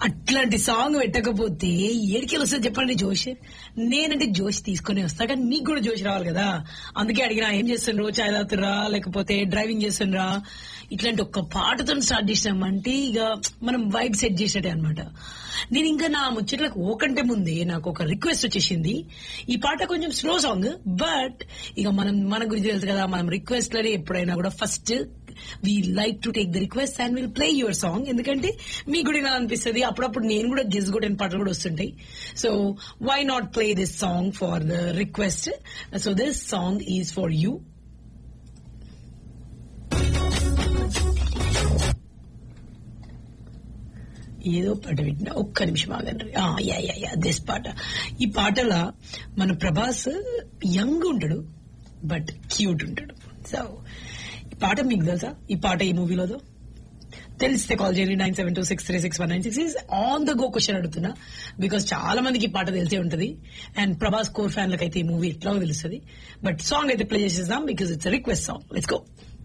అట్లాంటి సాంగ్ పెట్టకపోతే ఏడికెళ్ళి వస్తుంది చెప్పండి జోష్ నేనంటే జోష్ తీసుకొని వస్తా కానీ మీకు కూడా జోష్ రావాలి కదా అందుకే అడిగినా ఏం చేస్తుండ్రు చాయ్ తాగుతుర్రా లేకపోతే డ్రైవింగ్ చేస్తుండ్రా ఇట్లాంటి ఒక్క పాటతో స్టార్ట్ చేసినామంటే ఇక మనం వైబ్ సెట్ చేసినట్టే అనమాట నేను ఇంకా నా ముచ్చట్లకు ఓకంటే ముందే నాకు ఒక రిక్వెస్ట్ వచ్చేసింది ఈ పాట కొంచెం స్లో సాంగ్ బట్ ఇక మనం మన గురించి తెలుసు కదా మనం రిక్వెస్ట్ లని ఎప్పుడైనా కూడా first we like to take the request and will play your song ఎందుకంటే మీకు కూడా ఇలా అనిపిస్తుంది అప్పుడప్పుడు నేను కూడా గెస్ కొట్టిన పాటలు కూడా వస్తుంటాయి so why not play this song for the request so this song is for you ఏదో పాట వింటున్నా ఒక్క నిమిషం ఆగండి ఆ, యా యా యా దిస్ పాట ఈ పాటల మన ప్రభాస్ యంగ్ ఉంటాడు బట్ క్యూట్ ఉంటాడు సో ఈ పాట మీకు తెలుసా ఈ పాట ఈ మూవీలోదో తెలిస్తే కాల్ చేయండి nine seven two six three six one nine six on the go question అడుగుతున్నా బికాస్ చాలా మందికి ఈ పాట తెలిసే ఉంటది అండ్ ప్రభాస్ కోర్ ఫ్యాన్లకు అయితే ఈ మూవీ ఎట్లా తెలుస్తుంది బట్ సాంగ్ అయితే ప్లే చేసేద్దాం because it's request song let's go